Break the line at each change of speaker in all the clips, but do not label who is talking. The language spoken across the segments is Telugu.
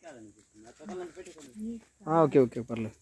ఆ, ఓకే ఓకే పర్లేదు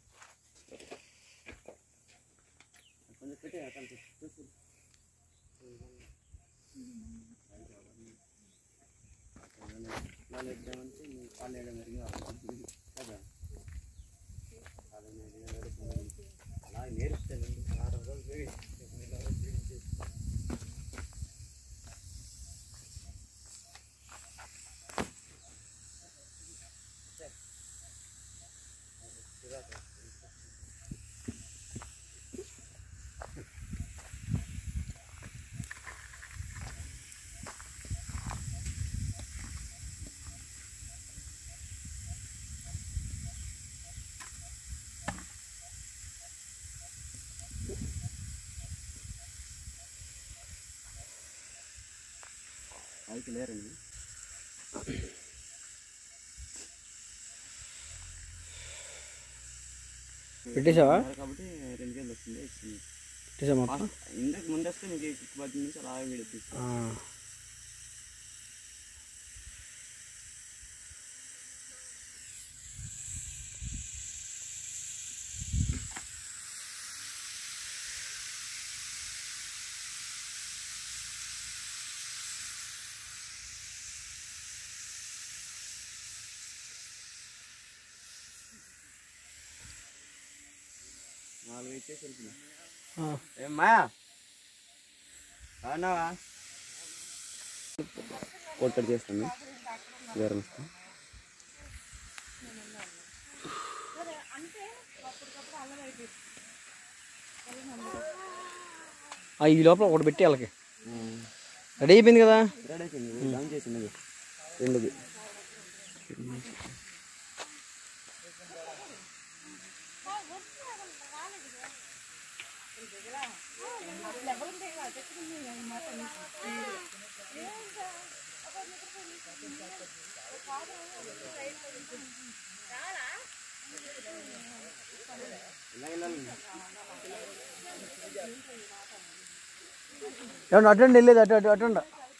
పైకి లేరండి
పెట్టేశావా
కాబట్టి రెండు కేజీలు వస్తుంది ఇస్తుంది
పెట్టేసా మొత్తం
ఇందుకు ముందొస్తే మీకు పది నిమిషాలు అలాగే వీడియో తీస్తాను
ఆ.
నాలుగు ఇచ్చేసి వెళ్తున్నా
ఆ.
ఏం మాయా బాగున్నావా కొట్టడి చేస్తాను జ్వరం వస్తా
ఆ, ఈ లోపల ఒకటి పెట్టి వాళ్ళకి రెడీ అయిపోయింది కదా
రెడీ అయిపోయింది డౌన్ చేసింది రెండుది
ఏమన్నా అటెండ్ వెళ్ళేది అటు అటు అటెండ్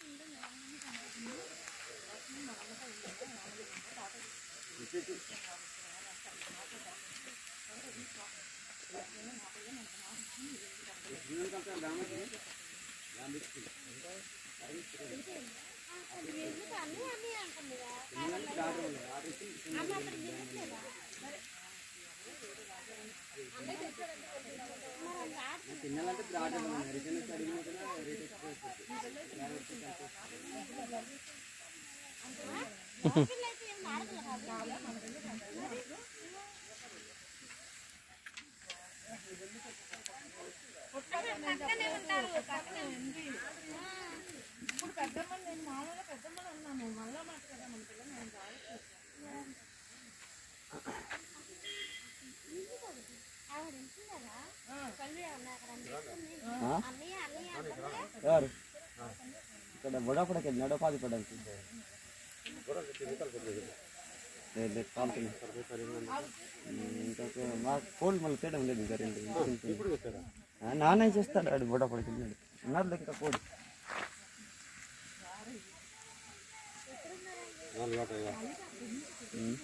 ఎవరు ఇక్కడ బుడపడకి నడో పాది పడడానికి లేదు లేదు కాలుతుంది ఇంకా మా కోల్డ్ మళ్ళీ తేడా ఉండేది ఇంకా రెండు ఆ, నాన్న చేస్తాడు ఆడు బుడపడకి వెళ్ళాడు ఉన్నారు ఇంకా కోడి ఉమ్.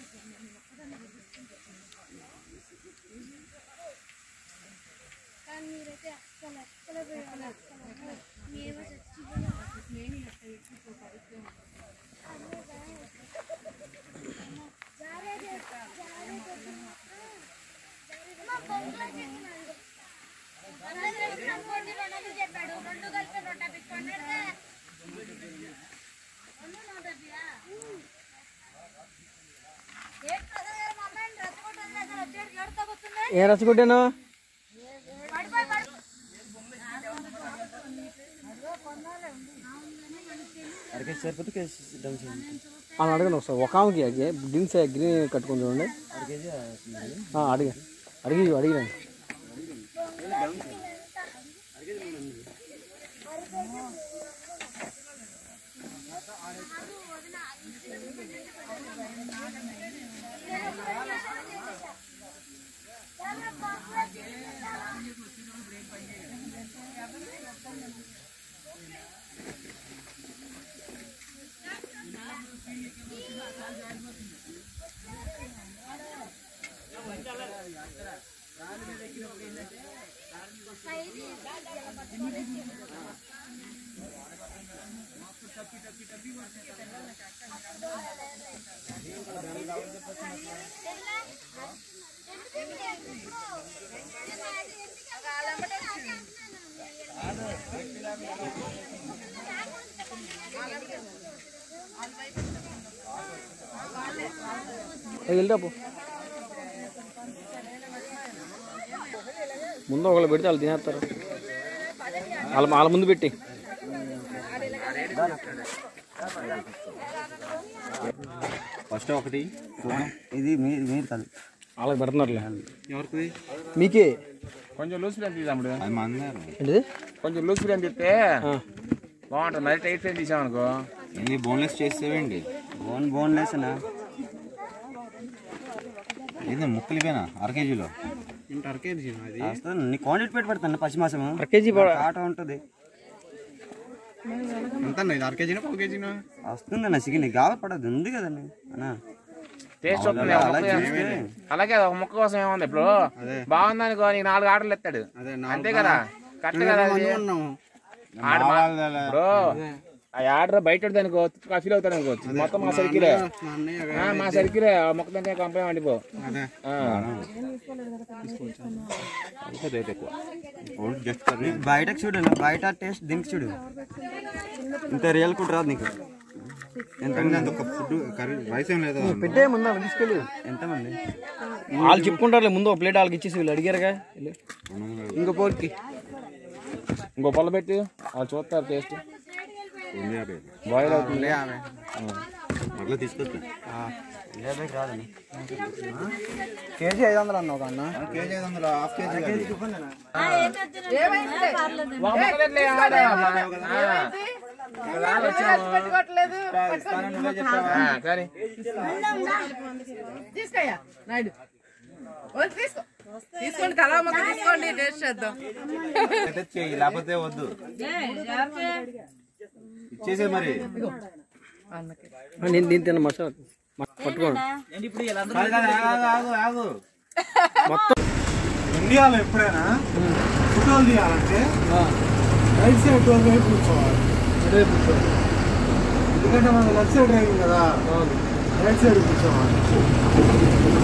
చెప్పాడు రెండు కలిపి నూట పెట్టుకున్నాడు
ఏం రచ్చగొట్టాను
అరకేసి సరిపోతే కేజీ డౌన్ చేయండి
అని అడగండి ఒకసారి ఒక ఆమెకి గ్రీన్ సై గ్రీన్ కట్టుకుని చూడండి
అర కేజీ అవుతుంది.
ఆ, అడిగి అడిగి అడిగిరండి వెళ్ళిరా పో ముందు ఒకళ్ళు పెడితే వాళ్ళు తినేస్తారు వాళ్ళ వాళ్ళ ముందు పెట్టి
ఫస్ట్ ఒకటి
ఇది మీరు మీరు కాదు
వాళ్ళకి పెడుతున్నారులే
ఎవరికి
మీకే
కొంచెం లూజ్ ఫ్రేమ్ తీసాముడు
అది మా అన్నారు
ఏంటిది
కొంచెం లూజ్ ఫ్రేమ్ తీస్తే
ఆ.
బాగుంటుంది మరి టైట్ ఫ్రేమ్ తీసామనుకో
ఏంది బోన్లెస్ చేసేవేంటి
బోన్ బోన్ లేసనా
ఏంది ముక్కలు ఇవేనా అర కేజీలో
వస్తుంది నీ క్వాంటిటీ పెట్టి పెడతాను పచ్చి మాసము
అర కేజీ పడ-
కాట ఉంటుంది
ఎంత అర కేజీనా పావు కేజీనా
వస్తుంది అన్న చికెన్ నీకు కావాలి పడదు ఉంది కదండి అన్న
టేస్ట్ వస్తుంది ఒక
అలా
ముక్క
చేస్తే
అలాగే ఒక ముక్క కోసం ఏముంది ఇప్పుడు బాగుంది అనుకో నీకు నాలుగు ఆర్డర్లు ఎత్తాడు అంతే కదా కరెక్ట్ కదా అది? ఆడ మా- ఇప్పుడు ఆ ఆర్డర్ బయట అనుకో ఫీల్ అవుతాడు అనుకో మొత్తం మా సరికిలే ఆ, మా సరికిలే ఆ మొక్క తింటే కంపెనీ వండిపో ఆ.
రేట్ ఎక్కువ ఓన్లీ జస్ట్ కర్రీ
నీకు బయటకు చూడు నా బయట టేస్ట్ దీనికి చూడు ఇంత రియల్ కూడా రాదు నీకు ఎంత
అంత ఒక ఫుడ్ కర్రీ రైస్ ఏం లేదా
పెట్టే ముందు తీసుకెళ్ళి
ఎంతమంది
వాళ్ళు చెప్పుకుంటారులే ముందు ఒక ప్లేట్ వాళ్ళకి ఇచ్చేసి వీళ్ళు అడిగారుగా వెళ్ళు.
ఇంకో పోర్కి ఇంకో పొల పెట్టి వాళ్ళు చూస్తారు టేస్ట్
రెండు యాభై
బాయిల్ అవుతుంది
అట్లా తీసుకొస్తా
యాభైకి రాదండి
కేజీ ఐదు వందలు అన్నావు అన్న
కేజీ ఐదు వందలు హాఫ్ కేజీ అది.
ఒక ముక్క తింటే ఆడ- ఆ. ఆ, కానీ
తీసుకోయ్యా నాయుడు వద్దు, తీసుకో తీసుకోండి తలా మొక్క తీసుకోండి టేస్ట్ చేద్దాం
అయితే చెయ్యి లేకపోతే వద్దు ఇచ్చేసే మరి
నేను నేను తిన్న మసాలా మ- పట్టుకోండి
కాదు, కాదు, ఆగు, ఆగు, ఆగు.
ఇండియాలో ఎప్పుడైనా ఫోటోలు తీయాలంటే రైట్ సైడ్ డోర్ వైపు కూర్చోవాలి అటువైపు కూర్చోవాలి ఎందుకంటే మనం లెఫ్ట్ సైడ్ డ్రైవింగ్ కదా రైట్ సైడ్ కూర్చోవాలి